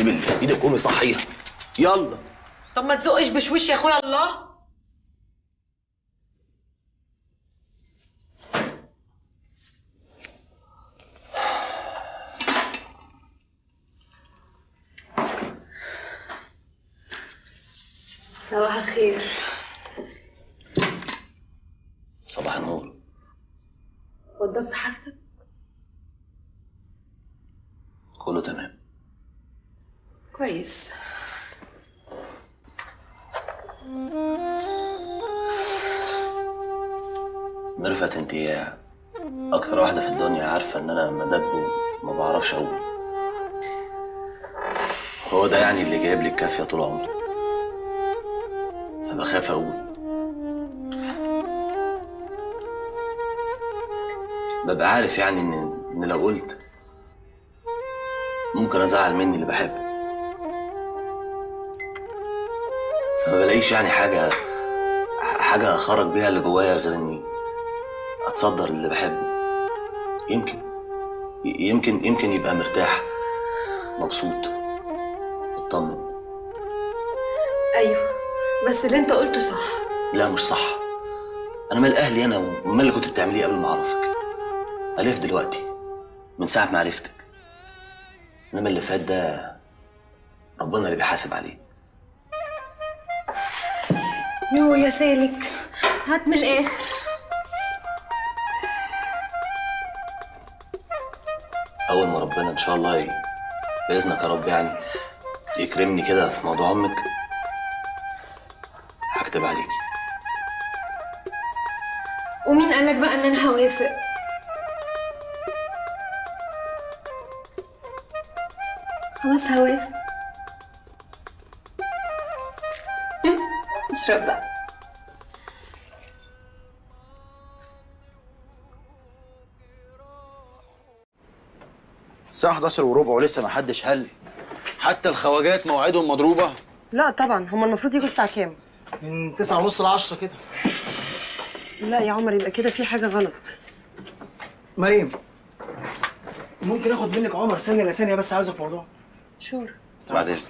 سيب اللي في ايدك قومي صحيها يلا طب ما تزقش بشوش يا اخويا الله صباح الخير صباح النور وضبت حاجتك كله تمام كويس ميرفت انت اكتر واحده في الدنيا عارفه ان انا مدب وما بعرفش اقول هو ده يعني اللي جايب لي الكافيه طول عمري فبخاف اقول ببقى عارف يعني ان ان لو قلت ممكن ازعل مني اللي بحبه فما بلاقيش يعني حاجه حاجه اخرج بيها اللي جوايا غير اني اتصدر اللي بحبه يمكن يمكن يمكن يبقى مرتاح مبسوط مطمن ايوه بس اللي انت قلته صح لا مش صح انا مال اهلي انا ومال اللي كنت بتعمليه قبل ما اعرفك الف دلوقتي من ساعه ما عرفتك انما اللي فات ده ربنا اللي بيحاسب عليه يو يا سالك هات من الاخر اول ما ربنا ان شاء الله ي... باذنك يا رب يعني يكرمني كده في موضوع امك هكتب عليكي ومين قالك بقى ان انا هوافق خلاص هوافق اشرب بقى الساعة 11 وربع ولسه ما حدش هل حتى الخواجات مواعيدهم مضروبة لا طبعا هما المفروض يجوا الساعه كام من 9 ونص ل 10 كده لا يا عمر يبقى كده في حاجه غلط مريم ممكن اخد منك عمر ثانيه لثانيه بس عاوزه في موضوع شور بعد اذنك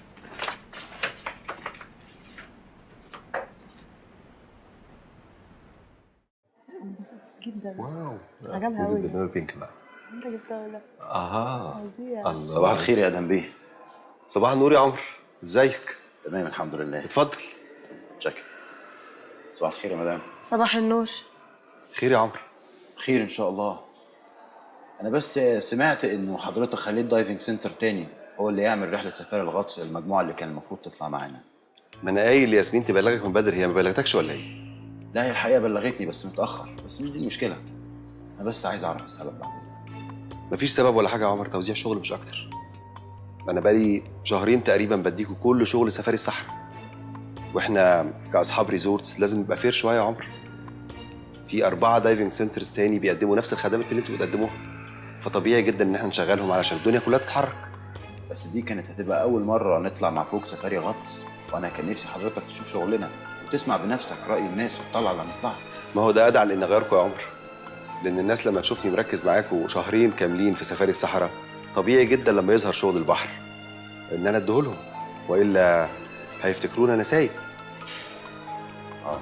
جدا واو عجبها This is قوي the new pink now. انت جبتها ولا اها فظيع الله صباح الخير يا ادم بيه صباح النور يا عمر ازيك تمام الحمد لله اتفضل شكرا صباح الخير يا مدام صباح النور خير يا عمر خير ان شاء الله انا بس سمعت انه حضرتك خليت دايفنج سنتر تاني هو اللي يعمل رحله سفاري الغطس للمجموعه اللي كان المفروض تطلع معانا ما انا قايل لياسمين تبلغك من بدري هي ما بلغتكش ولا ايه لا هي الحقيقه بلغتني بس متاخر بس مش دي المشكله انا بس عايز اعرف السبب بعد اذنك مفيش سبب ولا حاجه يا عمر توزيع شغل مش اكتر انا بقالي شهرين تقريبا بديكوا كل شغل سفاري الصحراء واحنا كاصحاب ريزورتس لازم نبقى فير شويه يا عمر في أربعة دايفنج سنترز تاني بيقدموا نفس الخدمات اللي انتوا بتقدموها فطبيعي جدا ان احنا نشغلهم علشان الدنيا كلها تتحرك بس دي كانت هتبقى اول مره نطلع مع فوق سفاري غطس وانا كان نفسي حضرتك تشوف شغلنا وتسمع بنفسك راي الناس وتطلع لما نطلع ما هو ده ادعى لان اغيركم يا عمر لان الناس لما تشوفني مركز معاكم شهرين كاملين في سفاري الصحراء طبيعي جدا لما يظهر شغل البحر ان انا اديهولهم والا هيفتكرونا انا سايق اه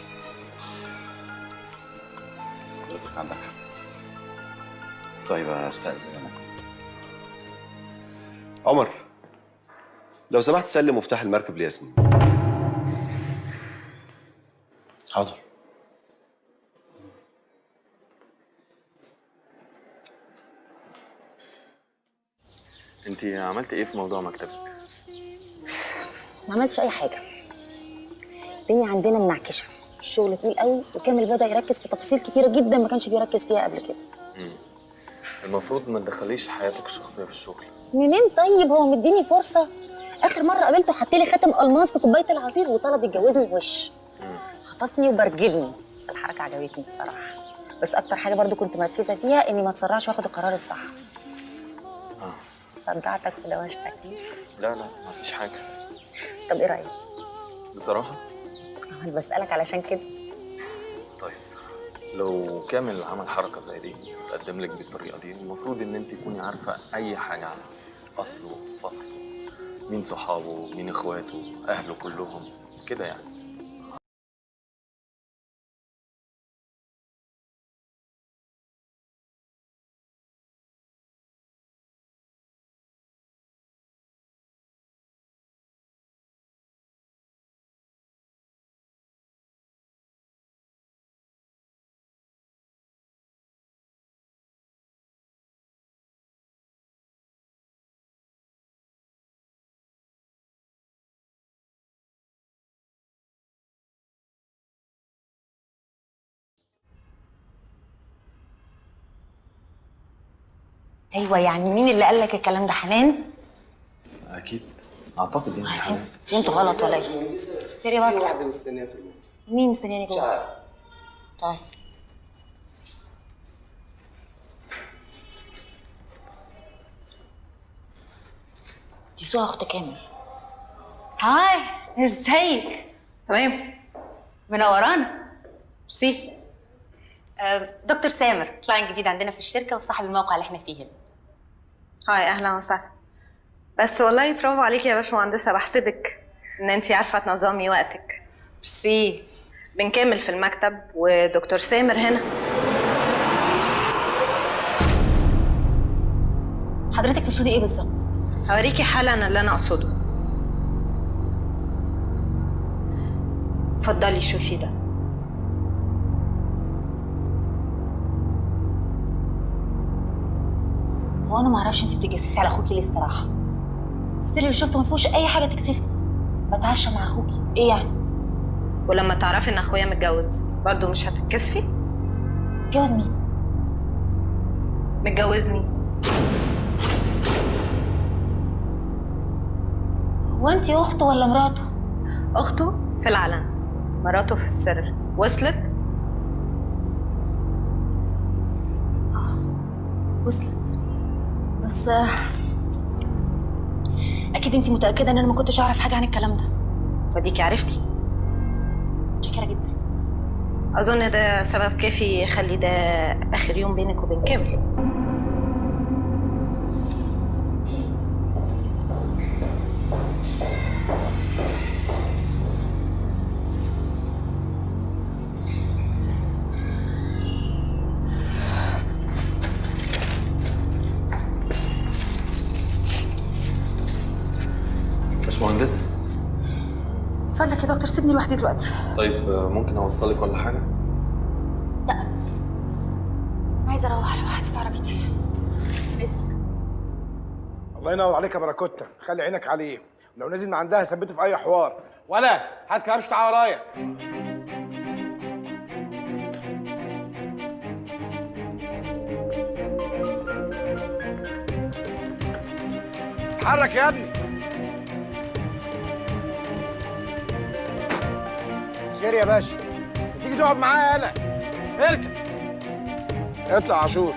حضرتك عندك حق طيب استاذن انا عمر لو سمحت سلم مفتاح المركب لياسمين حاضر انت عملت ايه في موضوع مكتبك؟ ما عملتش اي حاجه الدنيا عندنا منعكشه الشغل تقيل قوي وكامل بدا يركز في تفاصيل كتيره جدا ما كانش بيركز فيها قبل كده المفروض ما تدخليش حياتك الشخصيه في الشغل منين طيب هو مديني فرصه اخر مره قابلته حط لي خاتم الماس في كوبايه العصير وطلب يتجوزني وش خطفني وبرجلني بس الحركه عجبتني بصراحه بس اكتر حاجه برضو كنت مركزه فيها اني ما اتسرعش واخد القرار الصح صدعتك ودوشتك لا لا مفيش حاجه طب ايه رايك بصراحه انا بسالك علشان كده طيب لو كامل عمل حركه زي دي تقدم لك بالطريقه دي المفروض ان انت تكوني عارفه اي حاجه عنه اصله فصله مين صحابه مين اخواته اهله كلهم كده يعني ايوه يعني مين اللي قال لك الكلام ده حنان اكيد اعتقد يعني حنان فهمت غلط ولا ايه خير يا بكر واحده مستنياك مين مستنياني جوه طيب دي سوى اخت كامل هاي ازيك تمام منورانا ميرسي آه، دكتور سامر كلاين جديد عندنا في الشركه وصاحب الموقع اللي احنا فيه هنا هاي اهلا وسهلا بس والله برافو عليكي يا باشمهندسه بحسدك ان انتي عارفه تنظمي وقتك ميرسي بنكمل في المكتب ودكتور سامر هنا حضرتك تقصدي ايه بالظبط هوريكي حالا اللي انا اقصده اتفضلي شوفي ده هو انا ما اعرفش انت بتتجسسي على اخوكي ليه استراحه الستيل اللي شفته ما فيهوش اي حاجه تكسفني بتعشى مع اخوكي ايه يعني ولما تعرفي ان اخويا متجوز برضو مش هتتكسفي جوز مين متجوزني هو انت اخته ولا مراته اخته في العلن مراته في السر وصلت وصلت بس آه، اكيد انت متاكده ان انا ما كنتش اعرف حاجه عن الكلام ده وديكي عرفتي شاكره جدا اظن ده سبب كافي يخلي ده اخر يوم بينك وبين كامل باشمهندسة فضلك يا دكتور سيبني لوحدي دلوقتي طيب آه، ممكن اوصلك ولا حاجة لا عايزه اروح على واحد في عربيتي اسمك الله ينور عليك يا باراكوتا خلي عينك عليه لو نزل من عندها ثبته في اي حوار ولا هات كلامش تعالى ورايا اتحرك يا ابني خير يا باشا تيجي تقعد معايا يالا اركب اطلع عاشور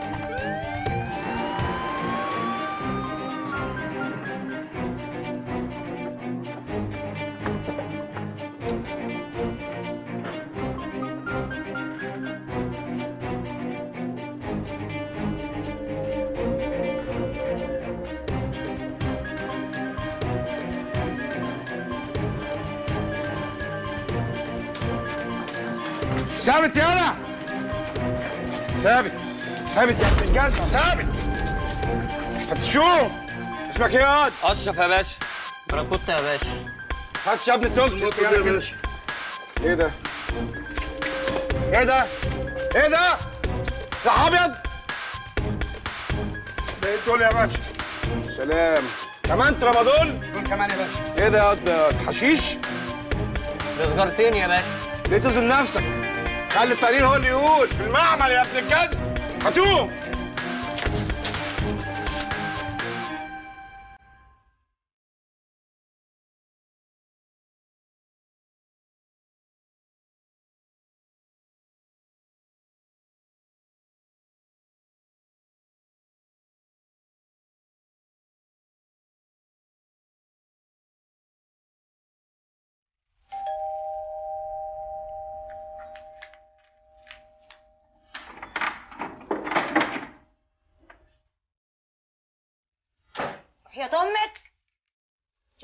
ثابت يالا ثابت ثابت يا ابن الجزمة ثابت فتشوه اسمك ايه يا واد؟ اشرف يا باشا باراكوتا يا باشا هات يا ابني توك توك يا باشا ايه ده؟ ايه ده؟ ايه ده؟ صح ابيض؟ ده ايه دول يا باشا؟ سلام كمان ترامادول؟ دول كمان يا باشا ايه ده يا واد؟ ده حشيش؟ ده سجارتين يا باشا ليه تظلم نفسك؟ خلي التقرير هو اللي يقول في المعمل يا ابن الجزم هاتوه يا امك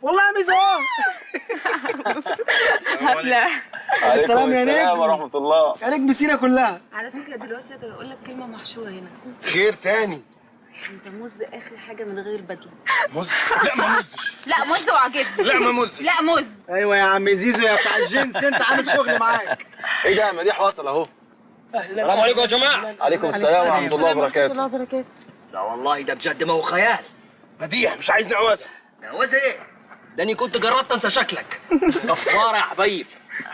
والله يا ميزو اهو لا السلام يا نجم ورحمة الله يا نجم سينا كلها على فكره دلوقتي هقول لك كلمه محشوره هنا خير تاني انت مز اخر حاجه من غير بدله مز لا ما مزش لا مز وعجبني لا ما مزش لا مز ايوه يا عم زيزو يا بتاع الجنس انت عامل شغل معاك ايه ده مديح وصل اهو السلام عليكم يا جماعه عليكم السلام ورحمة الله وبركاته الله وبركاته لا والله ده بجد ما هو خيال مديح مش عايز نعوزه نعوزه ايه ده اني كنت جربت انسى شكلك كفاره يا حبايب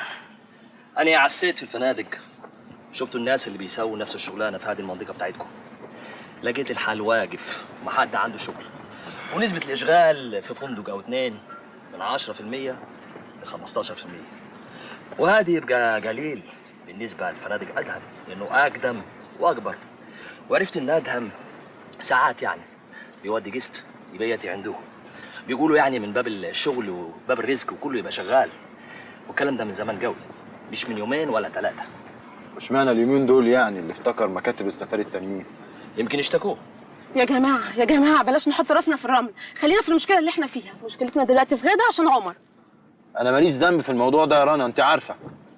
انا عسيت في الفنادق شفتوا الناس اللي بيساووا نفس الشغلانه في هذه المنطقه بتاعتكم لقيت الحال واقف ما حد عنده شغل ونسبه الاشغال في فندق او اتنين من 10% ل 15% وهذه يبقى قليل بالنسبه للفنادق ادهم لانه اقدم واكبر وعرفت ان ادهم ساعات يعني بيودي قسط يبيتي عنده بيقولوا يعني من باب الشغل وباب الرزق وكله يبقى شغال والكلام ده من زمان قوي مش من يومين ولا ثلاثه اشمعنى اليومين دول يعني اللي افتكر مكاتب السفاري التانيين يمكن اشتكوه يا جماعه يا جماعه بلاش نحط راسنا في الرمل خلينا في المشكله اللي احنا فيها مشكلتنا دلوقتي في غدا عشان عمر انا ماليش ذنب في الموضوع ده يا رنا انت عارفه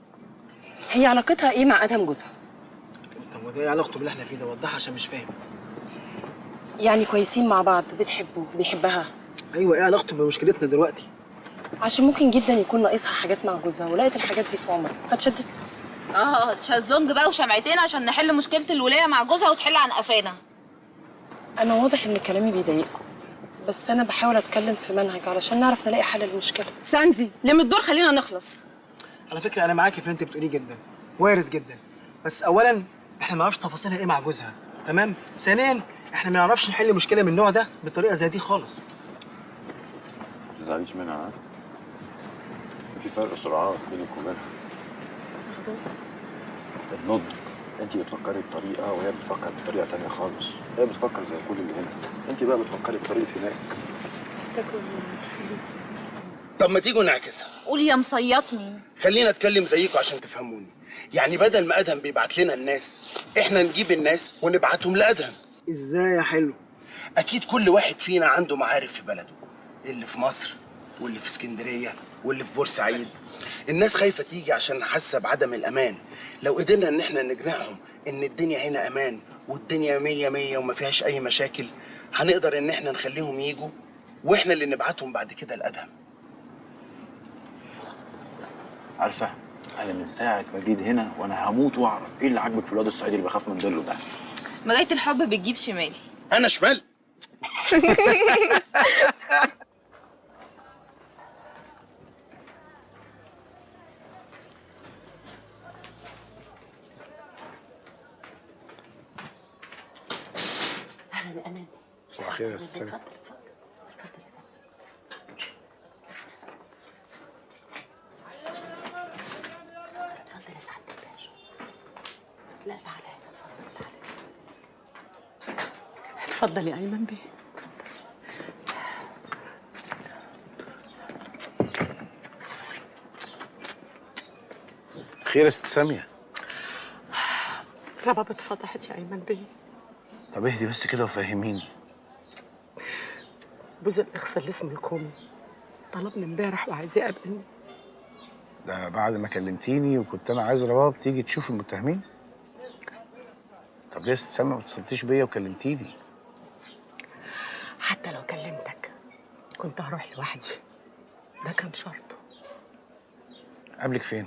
هي علاقتها ايه مع ادهم جوزها طب وده ايه علاقته باللي احنا فيه ده وضحها عشان مش فاهم يعني كويسين مع بعض بتحبه بيحبها ايوه ايه علاقته بمشكلتنا دلوقتي عشان ممكن جدا يكون ناقصها حاجات مع جوزها ولقيت الحاجات دي في عمر فتشدت اه تشازلونج بقى وشمعتين عشان نحل مشكله الولايه مع جوزها وتحل عن قفانا انا واضح ان كلامي بيضايقكم بس انا بحاول اتكلم في منهج علشان نعرف نلاقي حل للمشكله ساندي لم الدور خلينا نخلص على فكره انا معاكي في اللي انت بتقوليه جدا وارد جدا بس اولا احنا ما نعرفش تفاصيلها ايه مع جوزها تمام ثانيا احنا ما نعرفش نحل مشكله من النوع ده بطريقه زي دي خالص ما تزعليش منها ها في فرق سرعات بينك وبينها النضج انت بتفكري بطريقه وهي بتفكر بطريقه تانية خالص هي بتفكر زي كل اللي هنا انت بقى بتفكري بطريقه هناك طب ما تيجوا نعكسها قول يا مصيطني خلينا اتكلم زيكم عشان تفهموني يعني بدل ما ادهم بيبعت لنا الناس احنا نجيب الناس ونبعتهم لادهم ازاي يا حلو اكيد كل واحد فينا عنده معارف في بلده اللي في مصر واللي في اسكندريه واللي في بورسعيد الناس خايفه تيجي عشان حاسه بعدم الامان لو قدرنا ان احنا نقنعهم ان الدنيا هنا امان والدنيا مية مية وما فيهاش اي مشاكل هنقدر ان احنا نخليهم يجوا واحنا اللي نبعتهم بعد كده لادهم عارفه انا من ساعه ما جيت هنا وانا هموت واعرف ايه اللي عاجبك في الواد الصعيدي اللي بخاف من ظله ده مرايه الحب بتجيب شمال انا شمال اهلا امان صباح الخير يا استاذ سامي. اتفضل يا سعاده الباشا لا تعالى هنا اتفضل تعالى اتفضل يا ايمن بيه خير يا ست ساميه رباب اتفضحت يا ايمن بيه طب اهدي بس كده وفهميني بوز الاخص اللي اسمه الكومي طلبني امبارح وعايز يقابلني ده بعد ما كلمتيني وكنت انا عايز رباب تيجي تشوف المتهمين طب ليه يا ست ساميه ما اتصلتيش بيا وكلمتيني حتى لو كلمتك كنت هروح لوحدي ده كان شرطه قبلك فين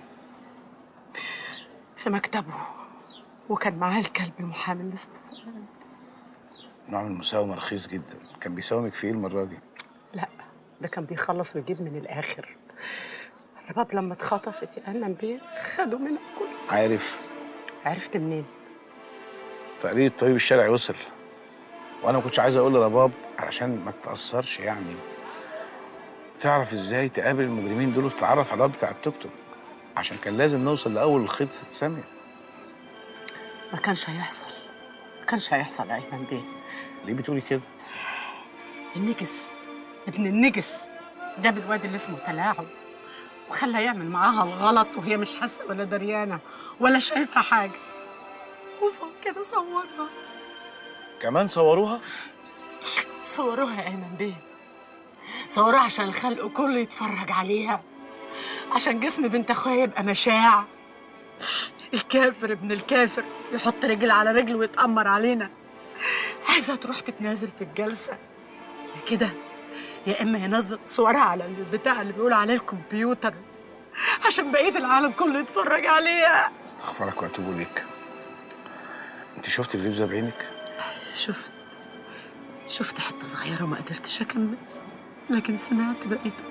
في مكتبه وكان معاه الكلب المحامي اللي اسمه فؤاد نوع من المساومه رخيص جدا كان بيساومك في ايه المره دي لا ده كان بيخلص ويجيب من الاخر الرباب لما اتخطفت يا ايمن بيه خدوا منها كل عارف عرفت منين تقرير الطبيب الشرعي وصل وانا ما كنتش عايز اقول لرباب علشان ما تتاثرش يعني تعرف ازاي تقابل المجرمين دول وتتعرف على الواد بتاع التوك توك عشان كان لازم نوصل لاول الخيط ست ساميه ما كانش هيحصل ما كانش هيحصل يا ايمن بيه ليه بتقولي كده النجس ابن النجس جاب الواد اللي اسمه تلاعب وخلى يعمل معاها الغلط وهي مش حاسه ولا دريانه ولا شايفه حاجه وفوق كده صورها كمان صوروها صوروها يا ايمن بيه صورها عشان الخلق كله يتفرج عليها عشان جسم بنت اخويا يبقى مشاع الكافر ابن الكافر يحط رجل على رجل ويتأمر علينا عايزة تروح تتنازل في الجلسة يا كده يا إما ينزل صورها على البتاع اللي بيقول عليه الكمبيوتر عشان بقية العالم كله يتفرج عليها استغفرك واتوب اليك انت شفت الفيديو ده بعينك شفت شفت حتة صغيرة وما قدرتش أكمل لكن سمعت بقيته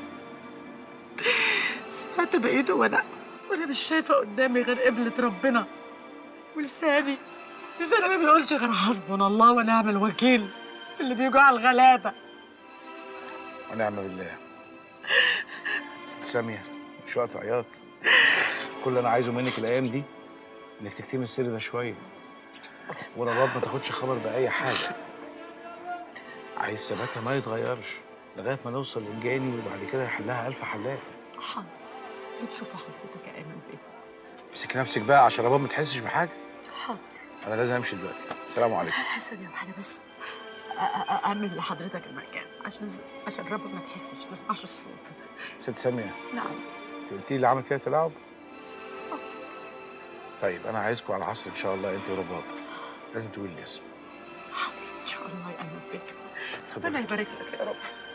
سمعت بقيته وأنا وأنا مش شايفة قدامي غير قبلة ربنا ولساني لساني ما بيقولش غير حسبنا الله ونعم الوكيل اللي بيجوا على الغلابة ونعم بالله ست سامية مش وقت عياط كل اللي انا عايزه منك الايام دي انك تكتمي السر ده شويه ورباب ما تاخدش خبر باي حاجه عايز ثباتها ما يتغيرش لغايه ما نوصل للجاني وبعد كده يحلها الف حلاق حاضر بتشوف حضرتك يا ايمن بيه امسك نفسك بقى عشان رباب ما تحسش بحاجه حاضر انا لازم امشي دلوقتي السلام عليكم حسن يا محمد بس أ- أ- أأمن لحضرتك المكان عشان ز- عشان رب ما تحسش تسمعش الصوت ست ساميه نعم انت قلتي لي اللي عمل كده تلعب صح طيب انا عايزكم على العصر ان شاء الله انت ورباب لازم تقولي لي اسم حاضر ان شاء الله يا ايمن بيه اتفضلي. ربنا يبارك لك يا رب